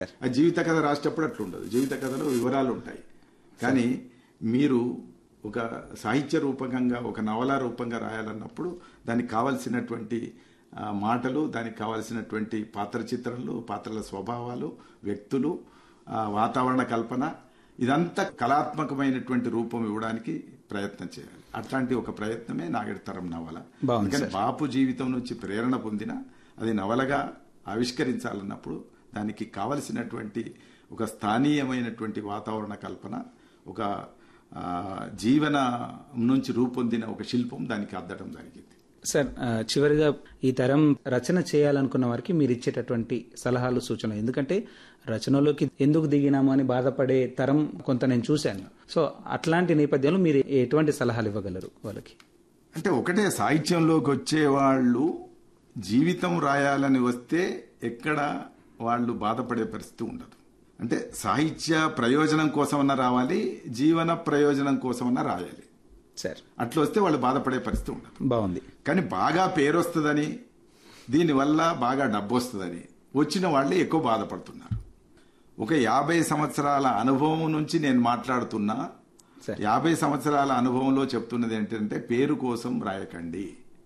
ఆ జీవిత కథ రాసేటప్పుడు అట్లా ఉండదు జీవిత కథలో వివరాలు ఉంటాయి కానీ మీరు ఒక సాహిత్య రూపకంగా ఒక నవల రూపంగా రాయాలన్నప్పుడు దానికి కావలసినటువంటి ఆ, మాటలు దానికి కావలసినటువంటి పాత్ర చిత్రణలు పాత్రల స్వభావాలు వ్యక్తులు ఆ, వాతావరణ కల్పన ఇదంతా కళాత్మకమైనటువంటి రూపం ఇవ్వడానికి ప్రయత్నం చేయాలి అట్లాంటి ఒక ప్రయత్నమే నాగడితరం నవల బాగుంది అందుకని బాపు జీవితం నుంచి ప్రేరణ పొందిన అది నవలగా ఆవిష్కరించాలన్నప్పుడు దానికి కావలసినటువంటి ఒక స్థానీయమైనటువంటి వాతావరణ కల్పన ఒక ఆ, జీవన నుంచి రూపొందిన ఒక శిల్పం దానికి అద్దడం జరిగింది సార్ ఆ, చివరిగా ఈ తరం రచన చేయాలనుకున్న వారికి మీరు ఇచ్చేటటువంటి సలహాలు సూచనలు ఎందుకంటే రచనలోకి ఎందుకు దిగినాము అని బాధపడే తరం కొంత నేను చూశాను సో అట్లాంటి నేపథ్యంలో మీరు ఎటువంటి సలహాలు ఇవ్వగలరు వాళ్ళకి అంటే ఒకటే సాహిత్యంలోకి వచ్చే వాళ్ళు జీవితం రాయాలని వస్తే ఎక్కడ వాళ్ళు బాధపడే పరిస్థితి ఉండదు అంటే సాహిత్య ప్రయోజనం కోసమన్నా రావాలి జీవన ప్రయోజనం కోసమన్నా రాయాలి సార్ అట్లా వస్తే వాళ్ళు బాధపడే పరిస్థితి ఉండదు బాగుంది కానీ బాగా పేరు వస్తుందని దీనివల్ల బాగా డబ్బు వస్తుందని వచ్చిన వాళ్ళే ఎక్కువ బాధపడుతున్నారు ఒక యాభై సంవత్సరాల అనుభవం నుంచి నేను మాట్లాడుతున్నా సరే. యాభై సంవత్సరాల అనుభవంలో చెప్తున్నది ఏంటంటే పేరు కోసం రాయకండి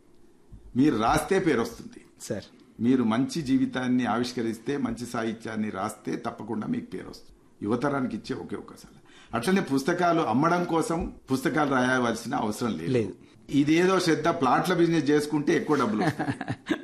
మీరు రాస్తే పేరు వస్తుంది సార్ మీరు మంచి జీవితాన్ని ఆవిష్కరిస్తే మంచి సాహిత్యాన్ని రాస్తే తప్పకుండా మీకు పేరు వస్తుంది యువతరానికి ఇచ్చే ఒకే ఒక్కసారి అట్లనే పుస్తకాలు అమ్మడం కోసం పుస్తకాలు రాయవలసిన అవసరం లేదు లేదు. ఇదేదో శ్రద్ధ ప్లాట్ల బిజినెస్ చేసుకుంటే ఎక్కువ డబ్బులు వస్తాయి.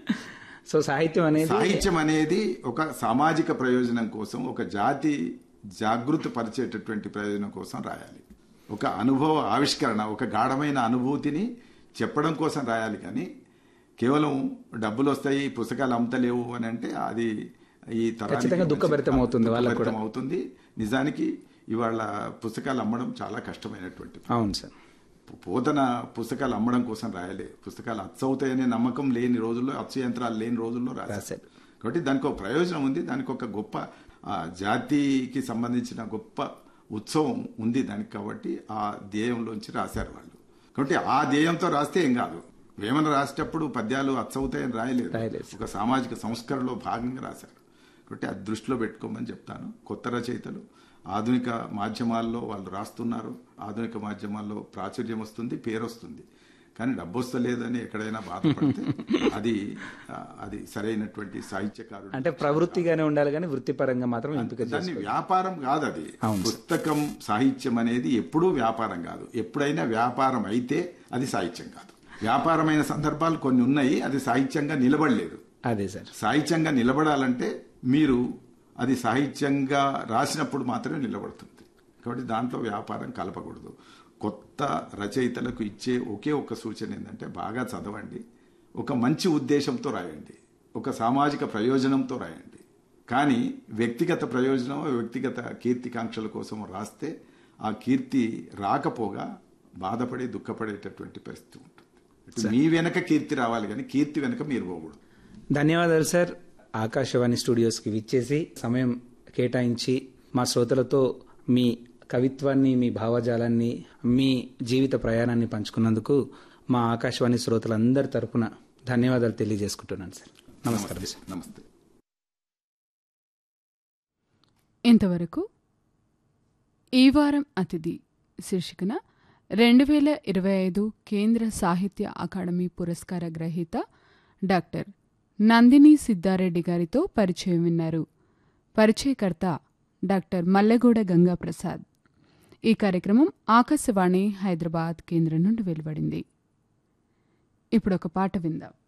సో సాహిత్యం అనేది సాహిత్యం అనేది ఒక సామాజిక ప్రయోజనం కోసం ఒక జాతి జాగృతి పరిచేటటువంటి ప్రయోజనం కోసం రాయాలి ఒక అనుభవ ఆవిష్కరణ ఒక గాఢమైన అనుభూతిని చెప్పడం కోసం రాయాలి కానీ కేవలం డబ్బులు వస్తాయి పుస్తకాలు అమ్ముతలేవు అని అంటే అది ఈ తరానికి ఖచ్చితంగా దుఃఖభరితం మంచిది అవుతుంది కాదు. వాళ్ళకు కూడా. దుఃఖభరితం అవుతుంది నిజానికి ఇవాళ పుస్తకాలు అమ్మడం చాలా కష్టమైనటువంటి పని. అవును సార్ పోతన పుస్తకాలు అమ్మడం కోసం రాయలే పుస్తకాలు అచ్చవుతాయనే నమ్మకం లేని రోజుల్లో అచ్చు యంత్రాలు లేని రోజుల్లో రాశారు రాశారు. కాబట్టి దానికి ఒక ప్రయోజనం ఉంది దానికి ఒక గొప్ప ఆ, జాతికి సంబంధించిన గొప్ప ఉత్సవం ఉంది దానికి కాబట్టి ఆ ధ్యేయంలోంచి రాశారు వాళ్ళు కాబట్టి ఆ ధ్యేయంతో రాస్తే ఏం కాదు వేమన రాసేటప్పుడు పద్యాలు అచ్చవుతాయని రాయలేదు రాయలేదు. ఒక సామాజిక సంస్కరణలో భాగంగా రాశారు కాబట్టి అది దృష్టిలో పెట్టుకోమని చెప్తాను కొత్త రచయితలు ఆధునిక మాధ్యమాల్లో వాళ్ళు రాస్తున్నారు ఆధునిక మాధ్యమాల్లో ప్రాచుర్యం వస్తుంది పేరు వస్తుంది కానీ డబ్బు వస్తలేదని ఎక్కడైనా బాధపడితే అది ఆ, అది సరైనటువంటి సాహిత్యకారుడు అంటే ప్రవృత్తిగానే ఉండాలి కానీ వృత్తిపరంగా మాత్రం ఎంపిక దాన్ని చేసుకోవాలి వ్యాపారం కాదు అది అవును. పుస్తకం సాహిత్యం అనేది ఎప్పుడూ వ్యాపారం కాదు ఎప్పుడైనా వ్యాపారం అయితే అది సాహిత్యం కాదు వ్యాపారమైన సందర్భాలు కొన్ని ఉన్నాయి అది సాహిత్యంగా నిలబడలేదు అదే సార్ సాహిత్యంగా నిలబడాలంటే మీరు అది సాహిత్యంగా రాసినప్పుడు మాత్రమే నిలబడుతుంది కాబట్టి దాంట్లో వ్యాపారం కలపకూడదు కొత్త రచయితలకు ఇచ్చే ఒకే ఒక్క సూచన ఏంటంటే బాగా చదవండి ఒక మంచి ఉద్దేశంతో రాయండి ఒక సామాజిక ప్రయోజనంతో రాయండి కానీ వ్యక్తిగత ప్రయోజనం వ్యక్తిగత కీర్తికాంక్షల కోసం రాస్తే ఆ కీర్తి రాకపోగా బాధపడి దుఃఖపడేటటువంటి పరిస్థితి ఉంటుంది ఇటు మీ వెనక కీర్తి రావాలి కానీ కీర్తి వెనక మీరు పోకూడదు ధన్యవాదాలు సార్ ఆకాశవాణి స్టూడియోస్కి విచ్చేసి సమయం కేటాయించి మా శ్రోతలతో మీ కవిత్వాన్ని మీ భావజాలాన్ని మీ జీవిత ప్రయాణాన్ని పంచుకున్నందుకు మా ఆకాశవాణి శ్రోతలందరి తరపున ధన్యవాదాలు తెలియజేసుకుంటున్నాను సార్ నమస్కారం సార్ నమస్తే ఇంతవరకు ఈ వారం అతిథి శీర్షికన రెండు వేల ఇరవై ఐదు కేంద్ర సాహిత్య అకాడమీ పురస్కార గ్రహీత డాక్టర్ నందిని సిద్ధారెడ్డి గారితో పరిచయం విన్నారు పరిచయకర్త డాక్టర్ మల్లెగూడ గంగాప్రసాద్ ఈ కార్యక్రమం ఆకాశవాణి హైదరాబాద్ కేంద్రం నుండి వెలువడింది ఇప్పుడు ఒక పాట విందాం